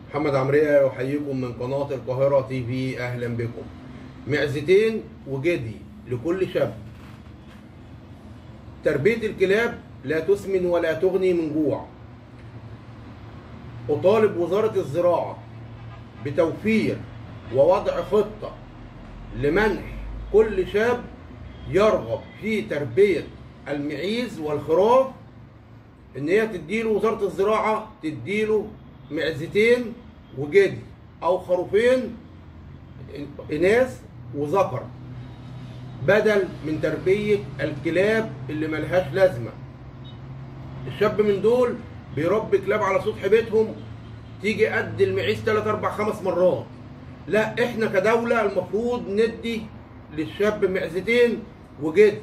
محمد عمرية يحييكم من قناة القاهرة تي في أهلا بكم معزتين وجدي لكل شاب تربية الكلاب لا تسمن ولا تغني من جوع أطالب وزارة الزراعة بتوفير ووضع خطة لمنح كل شاب يرغب في تربية المعيز والخراف ان هي تديله وزارة الزراعة تديله معزتين وجدي او خروفين اناث وذكر بدل من تربية الكلاب اللي ملهاش لازمة الشاب من دول بيربي كلاب على سطح بيتهم تيجي قد المعيز 3 4 5 مرات لا احنا كدولة المفروض ندي للشاب معزتين وجدي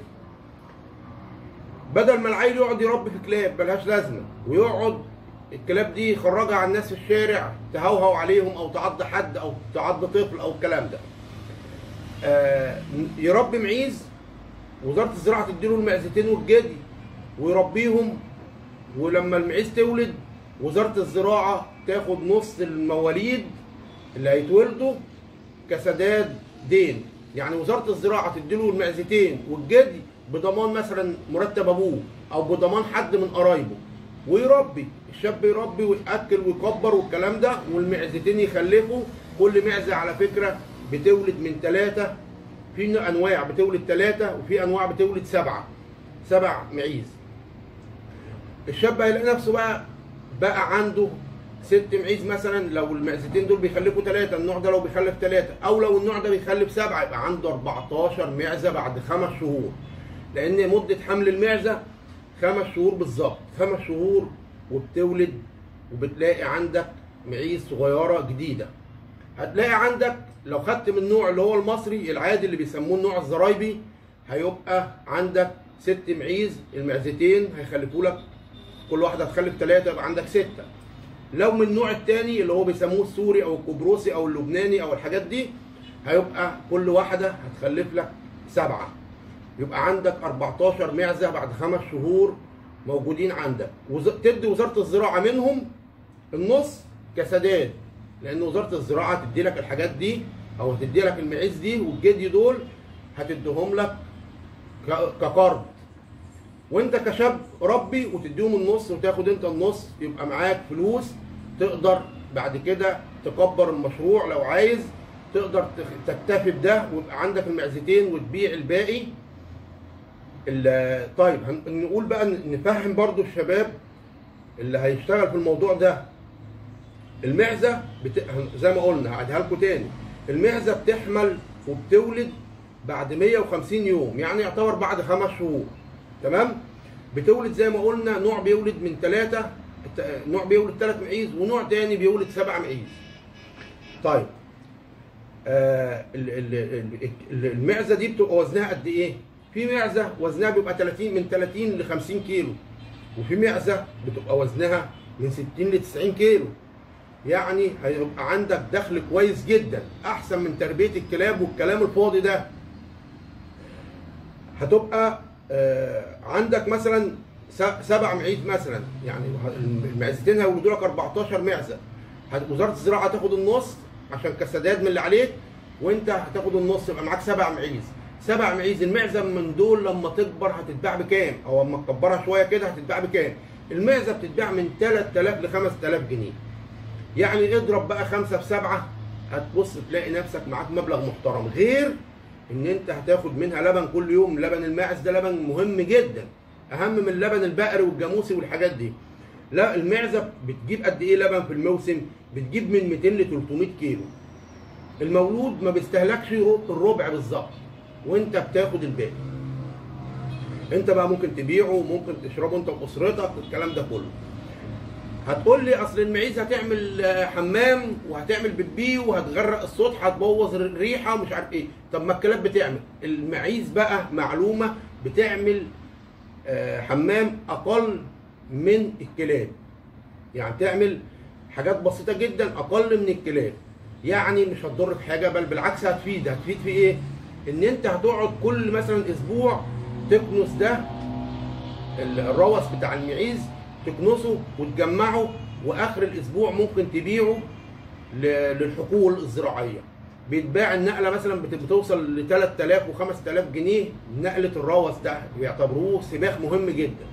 بدل ما العيل يقعد يربي في كلاب ملهاش لازمه ويقعد الكلاب دي يخرجها على الناس في الشارع تهوهو عليهم او تعض حد او تعض طفل او الكلام ده آه يربي معيز وزاره الزراعه تديله المعزتين والجدي ويربيهم ولما المعيز تولد وزاره الزراعه تاخد نص المواليد اللي هيتولدوا كسداد دين يعني وزاره الزراعه تديله المعزتين والجدي بضمان مثلا مرتب ابوه او بضمان حد من قرايبه ويربي الشاب يربي وياكل ويكبر والكلام ده والمعزتين يخلفوا كل معزه على فكره بتولد من ثلاثه في انواع بتولد ثلاثه وفي انواع بتولد سبعه سبع معيز الشاب هيلاقي نفسه بقى بقى عنده ست معيز مثلا لو المعزتين دول بيخلفوا ثلاثه النوع ده لو بيخلف ثلاثه او لو النوع ده بيخلف سبعه يبقى عنده 14 معزه بعد خمس شهور لان مده حمل المعزه خمس شهور بالظبط خمس شهور وبتولد وبتلاقي عندك معيز صغيره جديده هتلاقي عندك لو خدت من النوع اللي هو المصري العادي اللي بيسموه النوع الزرايبي هيبقى عندك ست معيز المعزتين هيخلفوا لك كل واحده هتخلف ثلاثه يبقى عندك سته لو من النوع الثاني اللي هو بيسموه السوري او القبرصي او اللبناني او الحاجات دي هيبقى كل واحده هتخلف لك سبعه يبقى عندك 14 معزه بعد خمس شهور موجودين عندك وز... تدي وزاره الزراعه منهم النص كسداد لان وزاره الزراعه تدي لك الحاجات دي او هتدي لك المعيز دي والجدي دول هتديهم لك ك... كقرض وانت كشاب ربي وتديهم النص وتاخد انت النص يبقى معاك فلوس تقدر بعد كده تكبر المشروع لو عايز تقدر تكتفي بده ويبقى عندك المعزتين وتبيع الباقي طيب نقول بقى نفهم برضو الشباب اللي هيشتغل في الموضوع ده المعزه بت... زي ما قلنا هعيدها لكم تاني المعزه بتحمل وبتولد بعد 150 يوم يعني يعتبر بعد خمس شهور تمام بتولد زي ما قلنا نوع بيولد من ثلاثة نوع بيولد ثلاث معيز ونوع تاني بيولد سبع معيز طيب آه المعزه دي بتبقى وزنها قد ايه؟ في معزه وزنها بيبقى 30 من 30 ل 50 كيلو وفي معزه بتبقى وزنها من 60 ل 90 كيلو يعني هيبقى عندك دخل كويس جدا احسن من تربيه الكلاب والكلام الفاضي ده هتبقى آه عندك مثلا سبع معيز مثلا يعني المعزتين هيولدوا لك 14 معزه وزاره الزراعه هتاخد النص عشان كسداد من اللي عليك وانت هتاخد النص يبقى معاك سبع معيز سبع معيز المعزه من دول لما تكبر هتتباع بكام او اما تكبرها شويه كده هتتباع بكام المعزه بتتباع من 3000 ل 5000 جنيه يعني اضرب بقى خمسة في سبعة هتبص تلاقي نفسك معاك مبلغ محترم غير ان انت هتاخد منها لبن كل يوم لبن الماعز ده لبن مهم جدا اهم من اللبن البقري والجاموسي والحاجات دي لا المعزه بتجيب قد ايه لبن في الموسم بتجيب من 200 ل 300 كيلو المولود ما بيستهلكش الربع بالظبط وانت بتاخد الباقي انت بقى ممكن تبيعه ممكن تشربه انت واسرتك والكلام ده كله هتقول لي اصل المعيز هتعمل حمام وهتعمل بيبي وهتغرق السطح هتبوظ الريحه ومش عارف ايه طب ما الكلاب بتعمل المعيز بقى معلومه بتعمل حمام اقل من الكلاب يعني تعمل حاجات بسيطه جدا اقل من الكلاب يعني مش هتضر في حاجه بل بالعكس هتفيد هتفيد في ايه ان انت هتقعد كل مثلا اسبوع تكنس ده الروث بتاع المعيز تكنسه وتجمعه واخر الاسبوع ممكن تبيعه ل- للحقول الزراعيه بيتباع النقله مثلا بت- بتوصل ل 3000 و 5000 جنيه نقله الروث ده بيعتبروه سباق مهم جدا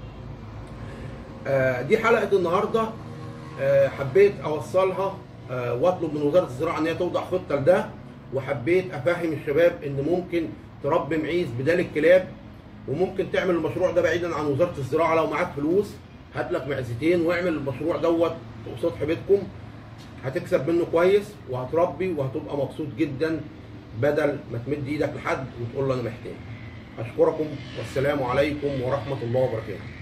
آه، دي حلقه النهارده آه، حبيت اوصلها آه، واطلب من وزاره الزراعه ان هي توضع خطه لده وحبيت افهم الشباب ان ممكن تربي معيز بدال الكلاب وممكن تعمل المشروع ده بعيدا عن وزاره الزراعه لو معاك فلوس هات لك معزتين واعمل المشروع دوت فوق سطح بيتكم هتكسب منه كويس وهتربي وهتبقى مبسوط جدا بدل ما تمد ايدك لحد وتقول له انا محتاج اشكركم والسلام عليكم ورحمه الله وبركاته